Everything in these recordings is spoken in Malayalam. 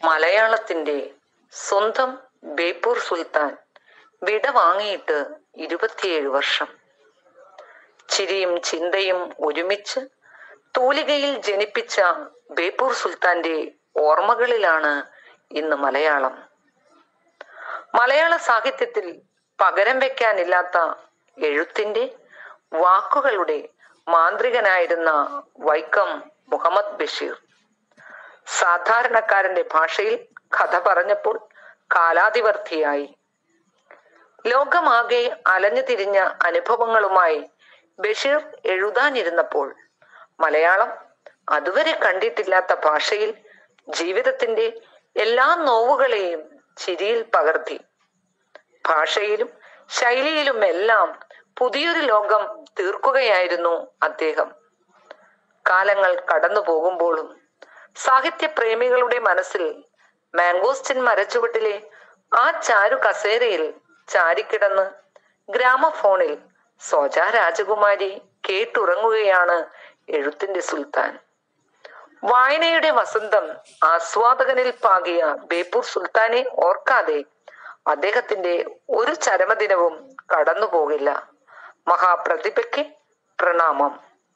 മലയാളത്തിന്റെ സ്വന്തം ബേപ്പൂർ സുൽത്താൻ വിട വാങ്ങിയിട്ട് ഇരുപത്തിയേഴ് വർഷം ചിരിയും ചിന്തയും ഒരുമിച്ച് തൂലികയിൽ ജനിപ്പിച്ച ബേപ്പൂർ സുൽത്താന്റെ ഓർമ്മകളിലാണ് ഇന്ന് മലയാളം മലയാള സാഹിത്യത്തിൽ പകരം വെക്കാനില്ലാത്ത എഴുത്തിന്റെ വാക്കുകളുടെ മാന്ത്രികനായിരുന്ന വൈക്കം മുഹമ്മദ് ബഷീർ സാധാരണക്കാരന്റെ ഭാഷയിൽ കഥ പറഞ്ഞപ്പോൾ കാലാതിവർത്തിയായി ലോകമാകെ അലഞ്ഞു തിരിഞ്ഞ അനുഭവങ്ങളുമായി ബഷീർ എഴുതാനിരുന്നപ്പോൾ മലയാളം അതുവരെ കണ്ടിട്ടില്ലാത്ത ഭാഷയിൽ ജീവിതത്തിന്റെ എല്ലാ നോവുകളെയും ചിരിയിൽ പകർത്തി ഭാഷയിലും ശൈലിയിലും എല്ലാം പുതിയൊരു ലോകം തീർക്കുകയായിരുന്നു അദ്ദേഹം കാലങ്ങൾ കടന്നു പോകുമ്പോഴും സാഹിത്യപ്രേമികളുടെ മനസ്സിൽ മാംഗോസ്റ്റിൻ മരച്ചുവട്ടിലെ ആ ചാരു കസേരയിൽ ചാരിക്കിടന്ന് ഗ്രാമഫോണിൽ സോജ രാജകുമാരി കേട്ടുറങ്ങുകയാണ് എഴുത്തിന്റെ സുൽത്താൻ വായനയുടെ വസന്തം ആസ്വാദകനിൽ പാകിയ ബേപ്പൂർ സുൽത്താനെ ഓർക്കാതെ അദ്ദേഹത്തിന്റെ ഒരു ചരമദിനവും കടന്നു പോകില്ല മഹാപ്രതിഭയ്ക്ക് പ്രണാമം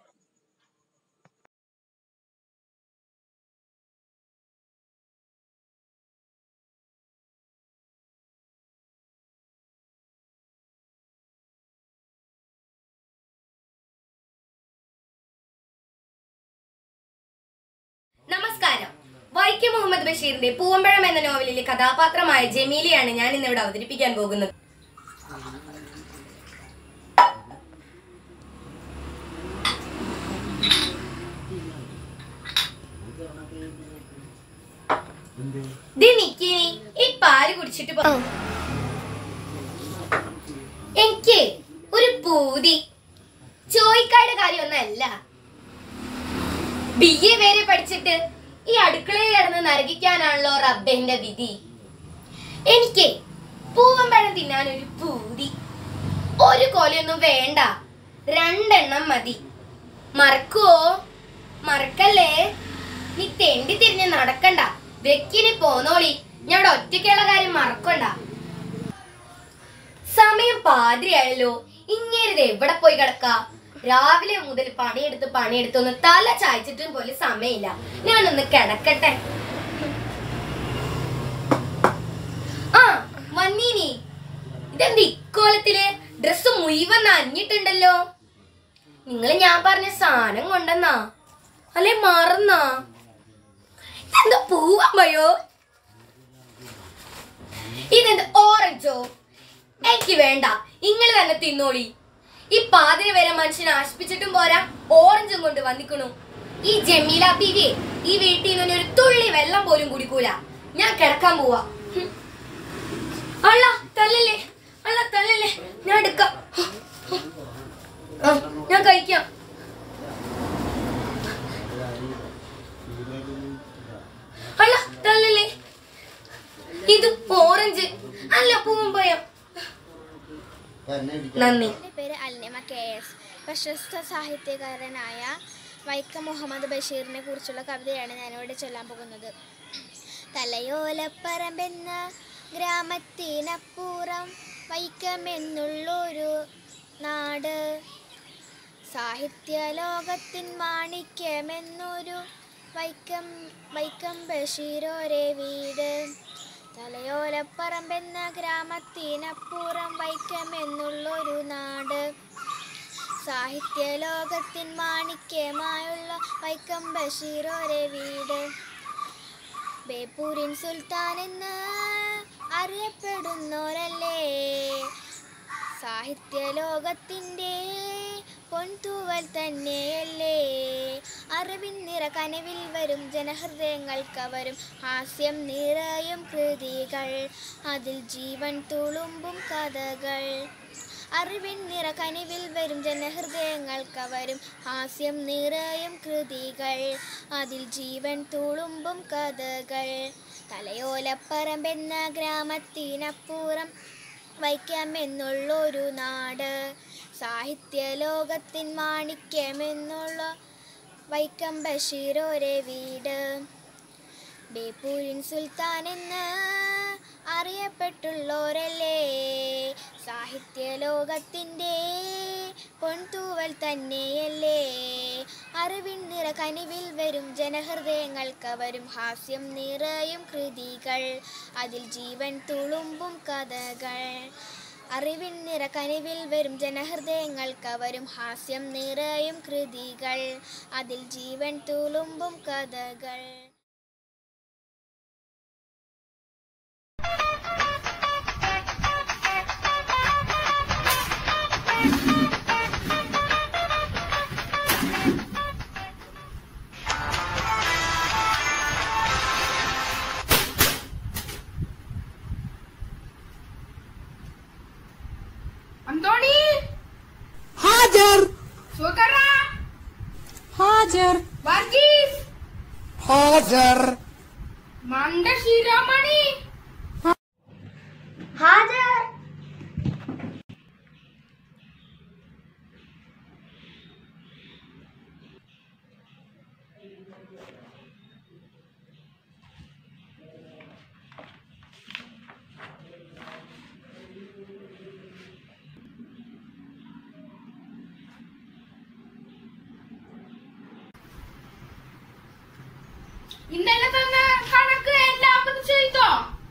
നമസ്കാരം വൈക്കം മുഹമ്മദ് ബഷീറിന്റെ പൂവമ്പഴം എന്ന നോവലിലെ കഥാപാത്രമായ ജമീലയാണ് ഞാൻ ഇന്നിവിടെ അവതരിപ്പിക്കാൻ പോകുന്നത് ദേ നിക്കിനി ഈ പാല് കുടിച്ചിട്ട് പോ എനിക്ക് ഒരു പൂതി ചോയ്ക്കായുടെ കാര്യമൊന്നല്ല ബി എ വരെ പഠിച്ചിട്ട് ഈ അടുക്കളയിൽ കിടന്ന് നരകിക്കാനാണല്ലോ റബ്ബന്റെ വിധി എനിക്ക് പൂവമ്പഴം തിന്നാൻ ഒരു പൂതി ഒരു കൊലയൊന്നും വേണ്ട രണ്ടെണ്ണം മതി മറക്കുവോ മറക്കല്ലേ നീ തെണ്ടി തിരിഞ്ഞ് നടക്കണ്ട വെക്കിന് പോന്നോളി ഞാൻ ഒറ്റയ്ക്കുള്ള കാര്യം മറക്കണ്ട സമയം പാതിരിയായല്ലോ ഇങ്ങേരുത് എവിടെ പോയി കിടക്ക രാവിലെ മുതൽ പണിയെടുത്ത് പണിയെടുത്ത് ഒന്ന് തല ചായച്ചിട്ടും പോലും സമയമില്ല ഞാനൊന്ന് കിടക്കട്ടെ ആ വന്നീനി ഇതെന്ത് ഇക്കോലത്തില് ഡ്രസ് മുഴുവൻ നനഞ്ഞിട്ടുണ്ടല്ലോ നിങ്ങൾ ഞാൻ പറഞ്ഞ സാധനം കൊണ്ടെന്നാ അല്ലെ മറന്നാ ഇതെന്താ പൂവമ്പയോ ഇതെന്ത് ഓറഞ്ചോ എനിക്ക് വേണ്ട നിങ്ങൾ തന്നെ തിന്നോളി ഈ പാതിര വരെ മനുഷ്യനെ ആശിപ്പിച്ചിട്ടും പോരാ ഓറഞ്ചും കൊണ്ട് വന്നിക്കണു ഈ ജമീല ബീവിയെ ഈ വീട്ടിൽ നിന്ന് ഒരു തുള്ളി വെള്ളം പോലും കുടിക്കൂല ഞാൻ കിടക്കാൻ പോവാ ഹും. അള്ള തല്ലല്ലേ അള്ള തല്ലല്ലേ ഞാൻ എടുക്കാം ആ, ഞാൻ കഴിക്കാം അള്ള തല്ലല്ലേ ഇത് ഓറഞ്ച് അല്ല പൂമ്പയം നന്ദി എൻ്റെ പേര് അൽനിമ കെ എസ് പ്രശസ്ത സാഹിത്യകാരനായ വൈക്കം മുഹമ്മദ് ബഷീറിനെ കുറിച്ചുള്ള കവിതയാണ് ഞാനിവിടെ ചൊല്ലാൻ പോകുന്നത് തലയോലപ്പറമ്പെന്ന ഗ്രാമത്തിനപ്പുറം വൈക്കമെന്നുള്ളൊരു നാട് സാഹിത്യ ലോകത്തിൻ മാണിക്യമെന്നൊരു വൈക്കം വൈക്കം ബഷീരോരെ വീട് തലയോലപ്പറമ്പെന്ന ഗ്രാമത്തിനപ്പുറം വൈക്കമെന്നുള്ളൊരു നാട് സാഹിത്യ ലോകത്തിൻ മാണിക്യമായുള്ള വൈക്കം ബഷീറോരെ വീട് ബേപ്പൂരിൻ സുൽത്താൻ എന്ന് അറിയപ്പെടുന്നോരല്ലേ സാഹിത്യ ലോകത്തിൻ്റെ പൊൻതൂവൽ തന്നെയല്ലേ അറിവിൻ നിറ കനവിൽ വരും ജനഹൃദയങ്ങൾ കവരും ഹാസ്യം നിറയും കൃതികൾ അതിൽ ജീവൻ തുളുമ്പും കഥകൾ അറിവിൻ നിറ കനിവിൽ വരും ജനഹൃദയങ്ങൾ കവരും ഹാസ്യം നിറയും കൃതികൾ അതിൽ ജീവൻ തുളുമ്പും കഥകൾ തലയോലപ്പറമ്പെന്ന ഗ്രാമത്തിനപ്പുറം വൈക്കമെന്നുള്ളൊരു നാട് സാഹിത്യ ലോകത്തിൻ മാണിക്യമെന്നുള്ള വൈക്കം ബഷീറോരെ വീട് ബേപ്പൂരിൻ സുൽത്താൻ എന്ന് അറിയപ്പെട്ടുള്ളോരല്ലേ സാഹിത്യ ലോകത്തിൻ്റെ പൊൻതൂവൽ തന്നെയല്ലേ അറിവിൻ നിറ കനിവിൽ വരും ജനഹൃദയങ്ങൾക്ക് വരും ഹാസ്യം നിറയും കൃതികൾ അതിൽ ജീവൻ തുളുമ്പും കഥകൾ അറിവിൻ നിറ കനിവിൽ വരും ജനഹൃദയങ്ങൾക്ക് വരും ഹാസ്യം നിറയും കൃതികൾ അതിൽ ജീവൻ തുളുമ്പും കഥകൾ അന്തോണി ഹാജർ സുഖറ ഹാജർ വർഗീസ് ഹാജർ മണ്ട ശിരോമണി ഹാജർ ഇന്നലെ തന്ന കണക്ക് എല്ലാം ഒന്ന് ചെയ്തോ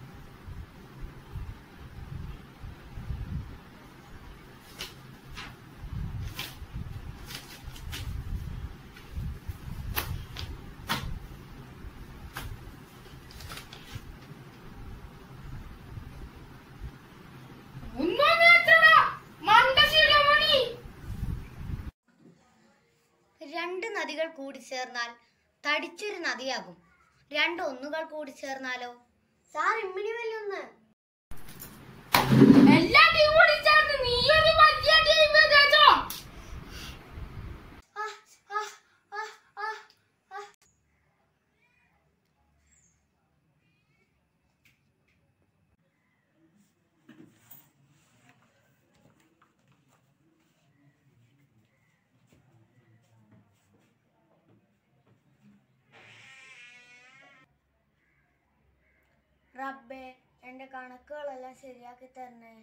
ഒന്നും എത്രടാ മണ്ട ശിരോമണി രണ്ട് നദികൾ കൂടിച്ചേർന്നാൽ തടിച്ചൊരു നദിയാകും രണ്ട് ഒന്നുകൾ കൂടി ചേർന്നാലോ സാർ ഇമ്മിണി വല്ലൊന്ന് എല്ലാ ടീം കൂടി ചേർന്ന് നീ ഒരു വലിയ ടീം കേട്ടോ റബ്ബേ എന്റെ കണക്കുകളെല്ലാം ശരിയാക്കി തരണേ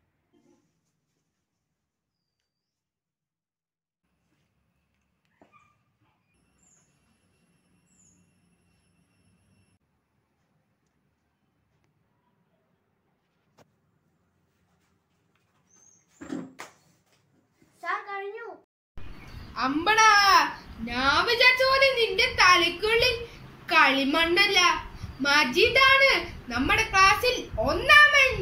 സാർ കഴിഞ്ഞു അമ്പടാ ഞാൻ വിചാരിച്ച പോലെ നിന്റെ തലയ്ക്കുള്ളിൽ കളിമണ്ണല്ല മജീദാണ് നമ്മുടെ ക്ലാസ്സിൽ ഒന്നാമൻ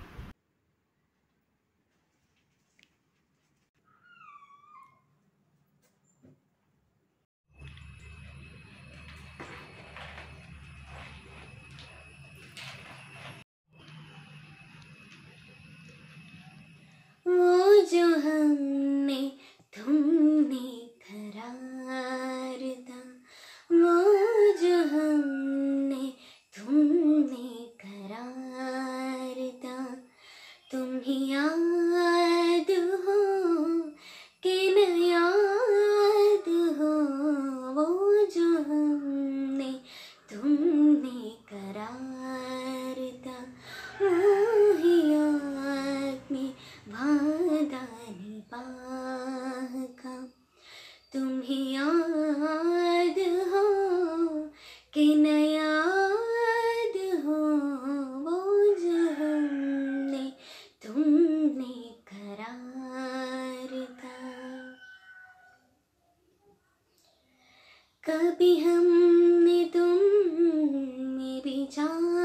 वो जो हमने तुमने करार था वो जो हमने तुमने करार था तुम ही याद हो कि न याद हो वो जो हमने तुमने करार था वो ही याद में वादा निभाह का तुम ही याद हो कि न याद हो वो जो हमने तुमने करार था कभी हमने तुम में भी जान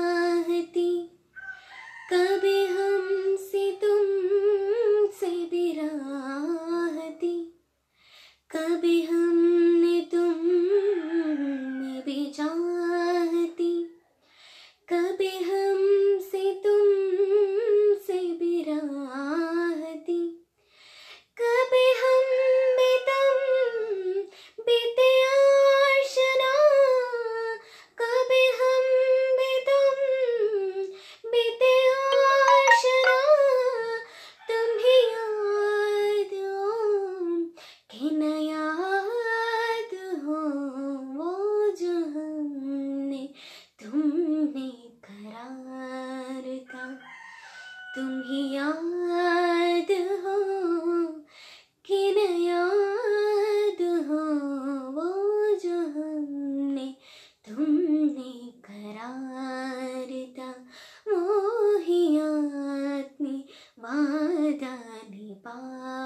वादा निभाया